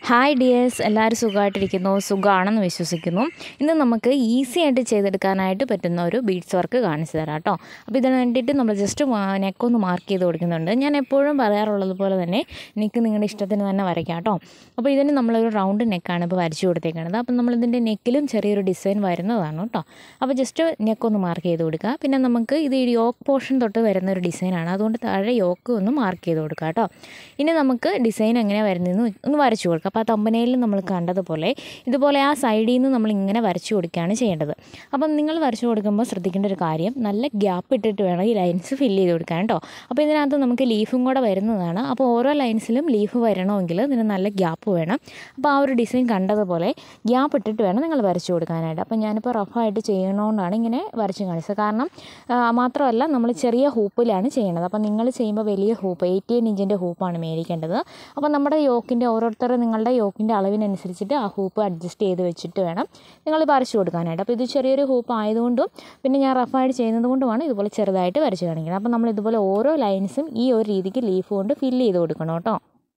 hi dears എല്ലാവരും സുഖമായിട്ടിരിക്കുന്നു സുഖമാണെന്ന് വിശ്വസിക്കുന്നു ഇന്ന് നമുക്ക് ഈസി ആയിട്ട് ചെയ്തെടുക്കാനായിട്ട് പറ്റുന്ന ഒരു ബീഡ്സ് വർക്ക് കാണിച്ചു തരാം കേട്ടോ അപ്പോൾ ഇതിന് വേണ്ടിയിട്ട് നമ്മൾ ജസ്റ്റ് നെക്കൊന്ന് മാർക്ക് ചെയ്ത് കൊടുക്കുന്നുണ്ട് ഞാൻ എപ്പോഴും പറയാറുള്ളത് പോലെ തന്നെ നെക്ക് നിങ്ങളുടെ ഇഷ്ടത്തിന് തന്നെ വരയ്ക്കാം കേട്ടോ അപ്പോൾ ഇതിന് നമ്മളൊരു റൗണ്ട് നെക്കാണ് ഇപ്പോൾ വരച്ചു കൊടുത്തേക്കുന്നത് അപ്പോൾ നമ്മളിതിൻ്റെ നെക്കിലും ചെറിയൊരു ഡിസൈൻ വരുന്നതാണ് കേട്ടോ അപ്പോൾ ജസ്റ്റ് നെക്കൊന്ന് മാർക്ക് ചെയ്ത് കൊടുക്കുക പിന്നെ നമുക്ക് ഇത് ഈ യോക്ക് പോർഷൻ തൊട്ട് വരുന്ന ഒരു ഡിസൈനാണ് അതുകൊണ്ട് താഴെ യോക്ക് ഒന്ന് മാർക്ക് ചെയ്ത് കൊടുക്കുക കേട്ടോ ഇനി നമുക്ക് ഡിസൈൻ എങ്ങനെയാണ് വരുന്നതെന്ന് ഒന്ന് വരച്ചു കൊടുക്കുക അപ്പോൾ ആ തമ്പനയിൽ നമ്മൾ കണ്ടതുപോലെ ഇതുപോലെ ആ സൈഡിൽ നിന്ന് നമ്മൾ ഇങ്ങനെ വരച്ചു കൊടുക്കുകയാണ് ചെയ്യേണ്ടത് അപ്പം നിങ്ങൾ വരച്ചു കൊടുക്കുമ്പോൾ ശ്രദ്ധിക്കേണ്ട ഒരു കാര്യം നല്ല ഗ്യാപ്പ് ഇട്ടിട്ട് വേണം ഈ ലൈൻസ് ഫില്ല് ചെയ്ത് കൊടുക്കാൻ കേട്ടോ അപ്പോൾ ഇതിനകത്ത് നമുക്ക് ലീഫും കൂടെ വരുന്നതാണ് അപ്പോൾ ഓരോ ലൈൻസിലും ലീഫ് വരണമെങ്കിൽ ഇതിന് നല്ല ഗ്യാപ്പ് വേണം അപ്പോൾ ആ ഒരു ഡിസൈൻ കണ്ടതുപോലെ ഗ്യാപ്പ് ഇട്ടിട്ട് വേണം നിങ്ങൾ വരച്ചു കൊടുക്കാനായിട്ട് അപ്പോൾ ഞാനിപ്പോൾ റഫായിട്ട് ചെയ്യണോണ്ടാണ് ഇങ്ങനെ വരച്ച് കാണിച്ചത് കാരണം ആ, മാത്രമല്ല നമ്മൾ ചെറിയ ഹൂപ്പിലാണ് ചെയ്യണത് അപ്പോൾ നിങ്ങൾ ചെയ്യുമ്പോൾ വലിയ ഹൂപ്പ് എയ്റ്റീൻ ഇഞ്ചിൻ്റെ ഹൂപ്പാണ് മേടിക്കേണ്ടത് അപ്പോൾ നമ്മുടെ യോക്കിൻ്റെ ഓരോരുത്തരും നിങ്ങളുടെ യോക്കിൻ്റെ അളവിനനുസരിച്ചിട്ട് ആ ഹൂപ്പ് അഡ്ജസ്റ്റ് ചെയ്ത് വെച്ചിട്ട് വേണം നിങ്ങൾ വരച്ചു കൊടുക്കാനായിട്ട് അപ്പോൾ ഇത് ചെറിയൊരു ഹൂപ്പ് ആയതുകൊണ്ടും പിന്നെ ഞാൻ റഫായിട്ട് ചെയ്യുന്നത് കൊണ്ടുമാണ് ഇതുപോലെ ചെറുതായിട്ട് വരച്ച് കാണിക്കുന്നത് അപ്പോൾ നമ്മൾ ഇതുപോലെ ഓരോ ലൈൻസും ഈ ഒരു രീതിക്ക് ലീഫ് കൊണ്ട് ഫില്ല് ചെയ്ത് കൊടുക്കണം കേട്ടോ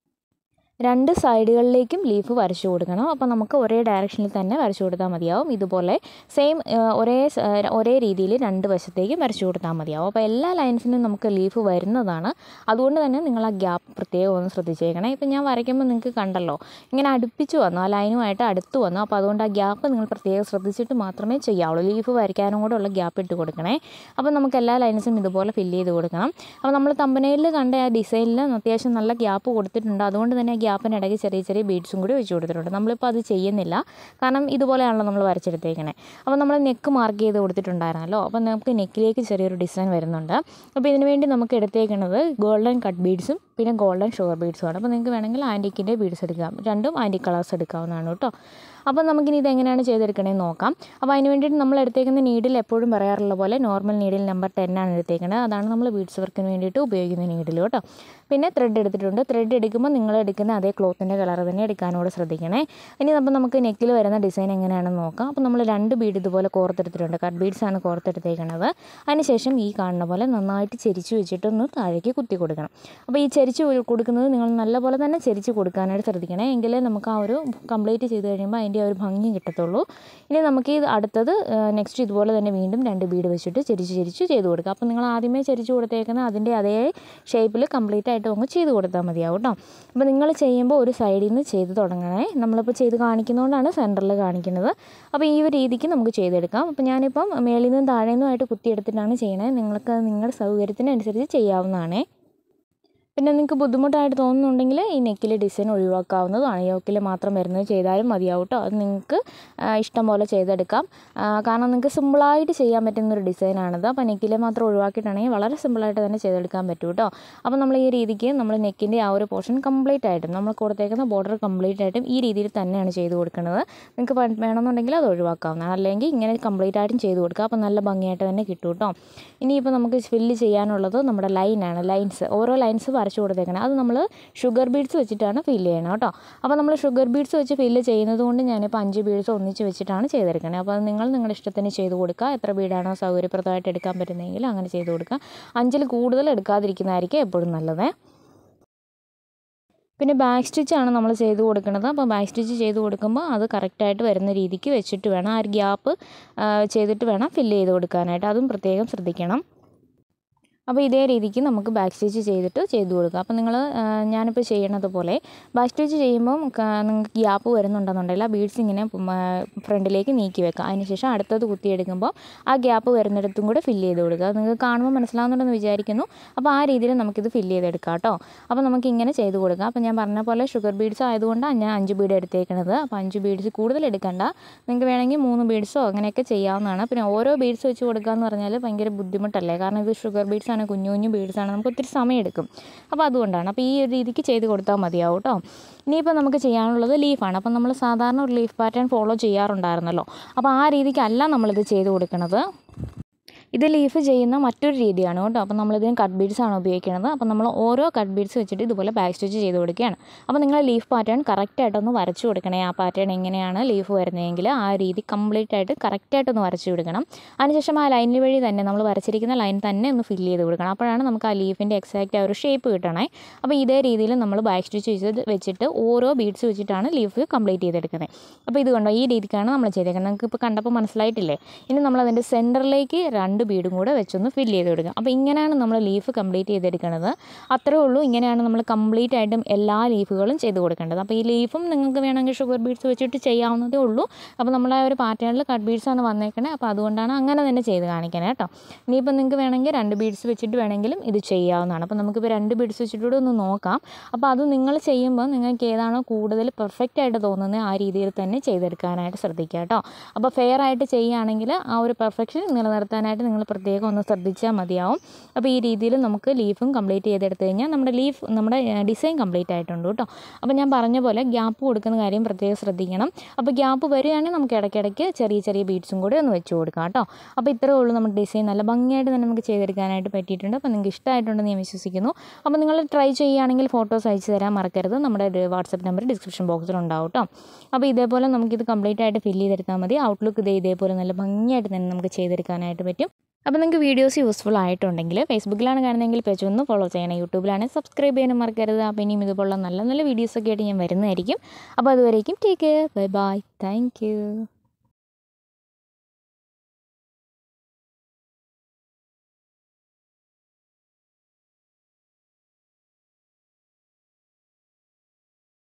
രണ്ട് സൈഡുകളിലേക്കും ലീഫ് വരച്ചു കൊടുക്കണം അപ്പോൾ നമുക്ക് ഒരേ ഡയറക്ഷനിൽ തന്നെ വരച്ചു കൊടുത്താൽ മതിയാവും ഇതുപോലെ സെയിം ഒരേ സ- ഒരേ രീതിയിൽ രണ്ട് വശത്തേക്കും വരച്ചു കൊടുത്താൽ മതിയാവും അപ്പോൾ എല്ലാ ലൈൻസിനും നമുക്ക് ലീഫ് വരുന്നതാണ് അതുകൊണ്ട് തന്നെ നിങ്ങൾ ആ ഗ്യാപ്പ് പ്രത്യേകം ഒന്ന് ശ്രദ്ധിച്ചേക്കണേ ഇപ്പം ഞാൻ വരയ്ക്കുമ്പോൾ നിങ്ങൾക്ക് കണ്ടല്ലോ ഇങ്ങനെ അടുപ്പിച്ച് വന്നു ആ ലൈനുമായിട്ട് അടുത്ത് വന്നു അപ്പോൾ അതുകൊണ്ട് ആ ഗ്യാപ്പ് നിങ്ങൾ പ്രത്യേകം ശ്രദ്ധിച്ചിട്ട് മാത്രമേ ചെയ്യാവുള്ളൂ ലീഫ് വരയ്ക്കാനും കൂടെ ഉള്ള ഗ്യാപ്പ് ഇട്ട് കൊടുക്കണേ അപ്പോൾ നമുക്ക് എല്ലാ ലൈൻസും ഇതുപോലെ ഫില്ല് ചെയ്ത് കൊടുക്കണം അപ്പോൾ നമ്മൾ തമ്പനയിൽ കണ്ട ആ ഡിസൈനിൽ അത്യാവശ്യം നല്ല ഗ്യാപ്പ് കൊടുത്തിട്ടുണ്ട് അതുകൊണ്ട് തന്നെ ആ ഗ്യാപ്പിനിടയ്ക്ക് ചെറിയ ചെറിയ ബീഡ്സും കൂടി വെച്ച് കൊടുത്തിട്ടുണ്ട് നമ്മളിപ്പോൾ അത് ചെയ്യുന്നില്ല കാരണം ഇതുപോലെയാണല്ലോ നമ്മൾ വരച്ചെടുത്തേക്കണേ അപ്പോൾ നമ്മൾ നെക്ക് മാർക്ക് ചെയ്ത് കൊടുത്തിട്ടുണ്ടായിരുന്നല്ലോ അപ്പോൾ നമുക്ക് നെക്കിലേക്ക് ചെറിയൊരു ഡിസൈൻ വരുന്നുണ്ട് അപ്പോൾ ഇതിന് വേണ്ടി നമുക്ക് എടുത്തേക്കുന്നത് ഗോൾഡൻ കട്ട് ബീഡ്സും പിന്നെ ഗോൾഡൻ ഷുഗർ ബീഡ്സുമാണ് അപ്പോൾ നിങ്ങൾക്ക് വേണമെങ്കിൽ ആൻറ്റിക്കിൻ്റെ ബീഡ്സ് എടുക്കാം രണ്ടും ആൻറ്റി കളേഴ്സ് എടുക്കാവുന്നതാണ് കേട്ടോ അപ്പോൾ നമുക്കിനി ഇത് എങ്ങനെയാണ് ചെയ്തെടുക്കണേന്ന് നോക്കാം അപ്പോൾ അതിന് വേണ്ടിയിട്ട് നമ്മൾ എടുത്തേക്കുന്ന നീഡിൽ എപ്പോഴും പറയാറുള്ള പോലെ നോർമൽ നീഡിൽ നമ്പർ ടെൻ ആണ് എടുത്തേക്കുന്നത് അതാണ് നമ്മൾ ബീഡ്സ് വർക്കിന് വേണ്ടിയിട്ട് ഉപയോഗിക്കുന്ന നീഡിൽ കേട്ടോ പിന്നെ ത്രെഡ് എടുത്തിട്ടുണ്ട് ത്രെഡ് എടുക്കുമ്പോൾ നിങ്ങൾ എടുക്കുന്ന അതേ ക്ലോത്തിൻ്റെ കളർ തന്നെ എടുക്കാനോട് ശ്രദ്ധിക്കണേ ഇനി അപ്പോൾ നമുക്ക് നെക്കിൽ വരുന്ന ഡിസൈൻ എങ്ങനെയാണെന്ന് നോക്കാം അപ്പോൾ നമ്മൾ രണ്ട് ബീഡ് ഇതുപോലെ കോർത്തെടുത്തിട്ടുണ്ട് കട്ട് ബീഡ്സ് ആണ് കോർത്തെടുത്തേക്കുന്നത് അതിനുശേഷം ഈ കാണുന്ന പോലെ നന്നായിട്ട് ചെരിച്ച് വെച്ചിട്ടൊന്ന് താഴേക്ക് കുത്തി കൊടുക്കണം അപ്പോൾ ഈ ചെരിച്ച് കൊ- കൊടുക്കുന്നത് നിങ്ങൾ നല്ലപോലെ തന്നെ ചെരിച്ച് കൊടുക്കാനായിട്ട് ശ്രദ്ധിക്കണേ എങ്കിലേ നമുക്ക് ആ ഒരു കംപ്ലീറ്റ് ചെയ്ത് കഴിയുമ്പോൾ അതിൻ്റെ ആ ഒരു ഭംഗി കിട്ടത്തുള്ളൂ ഇനി നമുക്ക് ഇത് അടുത്തത് നെക്സ്റ്റ് ഇതുപോലെ തന്നെ വീണ്ടും രണ്ട് ബീഡ് വെച്ചിട്ട് ചെരിച്ച് ചെരിച്ച് ചെയ്ത് കൊടുക്കുക അപ്പോൾ നിങ്ങൾ ആദ്യമേ ചെരിച്ച് കൊടുത്തേക്കുന്ന അതിൻ്റെ അതേ ഷേപ്പിൽ കംപ്ലീറ്റ് ആയിട്ട് അങ്ങ് ചെയ്ത് കൊടുത്താൽ മതിയാവും കേട്ടോ അപ്പോൾ നിങ്ങൾ ചെയ്യുമ്പോൾ ഒരു സൈഡിൽ നിന്ന് ചെയ്ത് തുടങ്ങണേ നമ്മളിപ്പോൾ ചെയ്ത് കാണിക്കുന്നതുകൊണ്ടാണ് സെൻറ്ററിൽ കാണിക്കുന്നത് അപ്പോൾ ഈ ഒരു രീതിക്ക് നമുക്ക് ചെയ്തെടുക്കാം അപ്പോൾ ഞാനിപ്പം മേളിൽ നിന്നും താഴെ നിന്നുമായിട്ട് കുത്തിയെടുത്തിട്ടാണ് ചെയ്യണത് നിങ്ങൾക്ക് അത് നിങ്ങളുടെ സൗകര്യത്തിനനുസരിച്ച് ചെയ്യാവുന്നതാണേ പിന്നെ നിങ്ങൾക്ക് ബുദ്ധിമുട്ടായിട്ട് തോന്നുന്നുണ്ടെങ്കിൽ ഈ നെക്കിലെ ഡിസൈൻ ഒഴിവാക്കാവുന്നതാണ് യോക്കിൽ മാത്രം വരുന്നത് ചെയ്താലും മതിയാവും കേട്ടോ അത് നിങ്ങൾക്ക് ആ, ഇഷ്ടം പോലെ ചെയ്തെടുക്കാം ആ, കാരണം നിങ്ങൾക്ക് സിമ്പിളായിട്ട് ചെയ്യാൻ പറ്റുന്ന ഒരു ഡിസൈനാണിത് അപ്പോൾ നെക്കിലെ മാത്രം ഒഴിവാക്കിയിട്ടാണെങ്കിൽ വളരെ സിമ്പിളായിട്ട് തന്നെ ചെയ്തെടുക്കാൻ പറ്റും കേട്ടോ അപ്പോൾ നമ്മൾ ഈ രീതിക്ക് നമ്മൾ നെക്കിൻ്റെ ആ ഒരു പോർഷൻ കംപ്ലീറ്റ് ആയിട്ടും നമ്മൾ കൊടുത്തേക്കുന്ന ബോർഡർ കംപ്ലീറ്റ് ആയിട്ടും ഈ രീതിയിൽ തന്നെയാണ് ചെയ്ത് കൊടുക്കുന്നത് നിങ്ങൾക്ക് പ- വേണമെന്നുണ്ടെങ്കിൽ അത് ഒഴിവാക്കാവുന്നതാണ് അല്ലെങ്കിൽ ഇങ്ങനെ കംപ്ലീറ്റ് ആയിട്ടും ചെയ്ത് കൊടുക്കുക അപ്പോൾ നല്ല ഭംഗിയായിട്ട് തന്നെ കിട്ടും കേട്ടോ ഇനിയിപ്പോൾ നമുക്ക് ഫില്ല് ചെയ്യാനുള്ളത് നമ്മുടെ ലൈനാണ് ലൈൻസ് ഓരോ ലൈൻസ് വരച്ചു കൊടുത്തേക്കണം അത് നമ്മൾ ഷുഗർ ബീഡ്സ് വെച്ചിട്ടാണ് ഫില്ല് ചെയ്യണം കേട്ടോ അപ്പോൾ നമ്മൾ ഷുഗർ ബീഡ്സ് വെച്ച് ഫില്ല് ചെയ്യുന്നത് കൊണ്ട് ഞാനിപ്പോൾ അഞ്ച് ബീഡ്സ് ഒന്നിച്ച് വെച്ചിട്ടാണ് ചെയ്തെടുക്കുന്നത് അപ്പോൾ അത് നിങ്ങൾ നിങ്ങളുടെ ഇഷ്ടത്തിന് ചെയ്ത് കൊടുക്കുക എത്ര ബീഡാണോ സൗകര്യപ്രദമായിട്ട് എടുക്കാൻ പറ്റുന്നതെങ്കിൽ അങ്ങനെ ചെയ്ത് കൊടുക്കുക അഞ്ചിൽ കൂടുതൽ എടുക്കാതിരിക്കുന്നതായിരിക്കും എപ്പോഴും നല്ലത് പിന്നെ ബാക്ക് സ്റ്റിച്ചാണ് നമ്മൾ ചെയ്ത് കൊടുക്കുന്നത് അപ്പോൾ ബാക്ക് സ്റ്റിച്ച് ചെയ്ത് കൊടുക്കുമ്പോൾ അത് കറക്റ്റായിട്ട് വരുന്ന രീതിക്ക് വെച്ചിട്ട് വേണം ആ ഒരു ഗ്യാപ്പ് ചെയ്തിട്ട് വേണം ഫില്ല് ചെയ്ത് കൊടുക്കാനായിട്ട് അതും പ്രത്യേകം ശ്രദ്ധിക്കണം അപ്പോൾ ഇതേ രീതിക്ക് നമുക്ക് ബാക്ക് സ്റ്റിച്ച് ചെയ്തിട്ട് ചെയ്ത് കൊടുക്കുക അപ്പോൾ നിങ്ങൾ ഞാനിപ്പോൾ ചെയ്യണത് പോലെ ബാക്ക് സ്റ്റിച്ച് ചെയ്യുമ്പം ക- നിങ്ങൾക്ക് ഗ്യാപ്പ് വരുന്നുണ്ടെന്നുണ്ടെങ്കിൽ ആ ബീഡ്സ് ഇങ്ങനെ ഉം, ആ, ഫ്രണ്ടിലേക്ക് നീക്കി വെക്കുക അതിനുശേഷം അടുത്തത് കുത്തിയെടുക്കുമ്പോൾ ആ ഗ്യാപ്പ് വരുന്നിടത്തും കൂടെ ഫില്ല് ചെയ്ത് കൊടുക്കുക അത് നിങ്ങൾക്ക് കാണുമ്പോൾ മനസ്സിലാവുന്നുണ്ടെന്ന് വിചാരിക്കുന്നു അപ്പോൾ ആ രീതിയിൽ നമുക്കിത് ഫില്ല് ചെയ്തെടുക്കാം കേട്ടോ അപ്പോൾ നമുക്ക് ഇങ്ങനെ ചെയ്ത് കൊടുക്കാം അപ്പോൾ ഞാൻ പറഞ്ഞ പോലെ ഷുഗർ ബീഡ്സ് ആയതുകൊണ്ടാണ് ഞാൻ അഞ്ച് ബീഡ് എടുത്തേക്കണത് അപ്പോൾ അഞ്ച് ബീഡ്സ് കൂടുതൽ എടുക്കണ്ട നിങ്ങൾക്ക് വേണമെങ്കിൽ മൂന്ന് ബീഡ്സോ അങ്ങനെയൊക്കെ ചെയ്യാവുന്നതാണ് പിന്നെ ഓരോ ബീഡ്സ് വെച്ച് കൊടുക്കുക എന്ന് പറഞ്ഞാൽ ഭയങ്കര ബുദ്ധിമുട്ടല്ലേ കാരണം ഇത് ഷുഗർ ബീഡ്സ് ആണ് കുഞ്ഞു കുഞ്ഞു ബീഡ്സ് ആണ് നമുക്ക് ഒത്തിരി സമയം എടുക്കും അപ്പോൾ അതുകൊണ്ടാണ് അപ്പോൾ ഈ ഒരു രീതിക്ക് ചെയ്ത് കൊടുത്താൽ മതിയാവും കേട്ടോ ഇനിയിപ്പോൾ നമുക്ക് ചെയ്യാനുള്ളത് ലീഫാണ് അപ്പോൾ നമ്മൾ സാധാരണ ഒരു ലീഫ് പാറ്റേൺ ഫോളോ ചെയ്യാറുണ്ടായിരുന്നല്ലോ അപ്പോൾ ആ രീതിക്കല്ല നമ്മളിത് ചെയ്ത് കൊടുക്കുന്നത് ഇത് ലീഫ് ചെയ്യുന്ന മറ്റൊരു രീതിയാണ് കേട്ടോ അപ്പോൾ നമ്മളിതിന് കട്ട് ബീഡ്സ് ആണ് ഉപയോഗിക്കുന്നത് അപ്പോൾ നമ്മൾ ഓരോ കട്ട് ബീഡ്സ് വെച്ചിട്ട് ഇതുപോലെ ബാക്ക് സ്റ്റിച്ച് ചെയ്ത് കൊടുക്കുകയാണ് അപ്പോൾ നിങ്ങൾ ലീഫ് പാറ്റേൺ കറക്റ്റായിട്ടൊന്ന് വരച്ചു കൊടുക്കണേ ആ പാറ്റേൺ എങ്ങനെയാണ് ലീഫ് വരുന്നതെങ്കിൽ ആ രീതി കംപ്ലീറ്റ് ആയിട്ട് കറക്റ്റായിട്ടൊന്ന് വരച്ചു കൊടുക്കണം അതിനുശേഷം ആ ലൈനിൽ വഴി തന്നെ നമ്മൾ വരച്ചിരിക്കുന്ന ലൈൻ തന്നെ ഒന്ന് ഫില്ല് ചെയ്ത് കൊടുക്കണം അപ്പോഴാണ് നമുക്ക് ആ ലീഫിൻ്റെ എക്സാക്റ്റ് ആ ഒരു ഷേപ്പ് കിട്ടണേ അപ്പോൾ ഇതേ രീതിയിൽ നമ്മൾ ബാക്ക് സ്റ്റിച്ച് ചെയ്ത് വെച്ചിട്ട് ഓരോ ബീഡ്സ് വെച്ചിട്ടാണ് ലീഫ് കംപ്ലീറ്റ് ചെയ്തെടുക്കുന്നത് അപ്പോൾ ഇത് കണ്ടോ ഈ രീതിക്കാണ് നമ്മൾ ചെയ്തേക്കുന്നത് നിങ്ങൾക്ക് ഇപ്പോൾ കണ്ടപ്പോൾ മനസ്സിലായിട്ടില്ലേ ഇനി നമ്മൾ അതിൻ്റെ സെൻറ്ററിലേക്ക് രണ്ട് ബീഡും കൂടെ വെച്ചൊന്ന് ഫില്ല് ചെയ്ത് കൊടുക്കുക അപ്പോൾ ഇങ്ങനെയാണ് നമ്മൾ ലീഫ് കംപ്ലീറ്റ് ചെയ്തെടുക്കുന്നത് അത്രേ ഉള്ളൂ ഇങ്ങനെയാണ് നമ്മൾ കംപ്ലീറ്റ് ആയിട്ടും എല്ലാ ലീഫുകളും ചെയ്ത് കൊടുക്കേണ്ടത് അപ്പോൾ ഈ ലീഫും നിങ്ങൾക്ക് വേണമെങ്കിൽ ഷുഗർ ബീഡ്സ് വെച്ചിട്ട് ചെയ്യാവുന്നതേ ഉള്ളൂ അപ്പോൾ നമ്മൾ ആ ഒരു പാറ്റേണിൽ കട്ട് ബീഡ്സ് ആണ് വന്നേക്കണേ അപ്പോൾ അതുകൊണ്ടാണ് അങ്ങനെ തന്നെ ചെയ്ത് കാണിക്കണേ കേട്ടോ ഇനിയിപ്പോൾ നിങ്ങൾക്ക് വേണമെങ്കിൽ രണ്ട് ബീഡ്സ് വെച്ചിട്ട് വേണമെങ്കിലും ഇത് ചെയ്യാവുന്നതാണ് അപ്പോൾ നമുക്കിപ്പോൾ രണ്ട് ബീഡ്സ് വെച്ചിട്ടൂടെ ഒന്ന് നോക്കാം അപ്പോൾ അത് നിങ്ങൾ ചെയ്യുമ്പോൾ നിങ്ങൾക്ക് ഏതാണോ കൂടുതൽ പെർഫെക്റ്റ് ആയിട്ട് തോന്നുന്നത് ആ രീതിയിൽ തന്നെ ചെയ്തെടുക്കാനായിട്ട് ശ്രദ്ധിക്കുക കേട്ടോ അപ്പോൾ ഫെയർ ആയിട്ട് ചെയ്യുകയാണെങ്കിൽ ആ ഒരു പെർഫെക്ഷൻ നിലനിർത്താനായിട്ട് നിങ്ങൾ പ്രത്യേകം ഒന്ന് ശ്രദ്ധിച്ചാൽ മതിയാവും അപ്പോൾ ഈ രീതിയിൽ നമുക്ക് ലീഫും കംപ്ലീറ്റ് ചെയ്തെടുത്ത് കഴിഞ്ഞാൽ നമ്മുടെ ലീഫ് നമ്മുടെ ഡിസൈൻ കംപ്ലീറ്റ് ആയിട്ടുണ്ട് കേട്ടോ അപ്പോൾ ഞാൻ പറഞ്ഞ പോലെ ഗ്യാപ്പ് കൊടുക്കുന്ന കാര്യം പ്രത്യേകം ശ്രദ്ധിക്കണം അപ്പോൾ ഗ്യാപ്പ് വരികയാണെങ്കിൽ നമുക്ക് ഇടയ്ക്കിടയ്ക്ക് ചെറിയ ചെറിയ ബീഡ്സും കൂടി ഒന്ന് വെച്ച് കൊടുക്കാം കേട്ടോ അപ്പോൾ ഇത്രേ ഉള്ളൂ നമ്മുടെ ഡിസൈൻ നല്ല ഭംഗിയായിട്ട് തന്നെ നമുക്ക് ചെയ്തെടുക്കാനായിട്ട് പറ്റിയിട്ടുണ്ട് അപ്പോൾ നിങ്ങൾക്ക് ഇഷ്ടമായിട്ടുണ്ടെന്ന് ഞാൻ വിശ്വസിക്കുന്നു അപ്പോൾ നിങ്ങൾ ട്രൈ ചെയ്യുകയാണെങ്കിൽ ഫോട്ടോസ് അയച്ചു തരാൻ മറക്കരുത് നമ്മുടെ വാട്സപ്പ് നമ്പർ ഡിസ്ക്രിപ്ഷൻ ബോക്സിൽ ഉണ്ടാവും കേട്ടോ അപ്പോൾ ഇതേപോലെ നമുക്കിത് കംപ്ലീറ്റ് ആയിട്ട് ഫില്ല് ചെയ്തെടുത്താൽ മതി ഔട്ട്ലുക്ക് ഇതേ ഇതേപോലെ നല്ല ഭംഗിയായിട്ട് തന്നെ നമുക്ക് ചെയ്തെടുക്കാനായിട്ട് പറ്റും അപ്പോൾ നിങ്ങൾക്ക് വീഡിയോസ് യൂസ്ഫുൾ ആയിട്ടുണ്ടെങ്കിൽ ഫേസ്ബുക്കിലാണ് കാണുന്നതെങ്കിൽ പേജ് ഒന്ന് ഫോളോ ചെയ്യണം യൂട്യൂബിലാണെങ്കിൽ സബ്സ്ക്രൈബ് ചെയ്യാനും മറക്കരുത് അപ്പോൾ ഇനിയും ഇതുപോലുള്ള നല്ല നല്ല വീഡിയോസൊക്കെ ആയിട്ട് ഞാൻ വരുന്നതായിരിക്കും അപ്പോൾ അതുവരേക്കും take care bye bye thank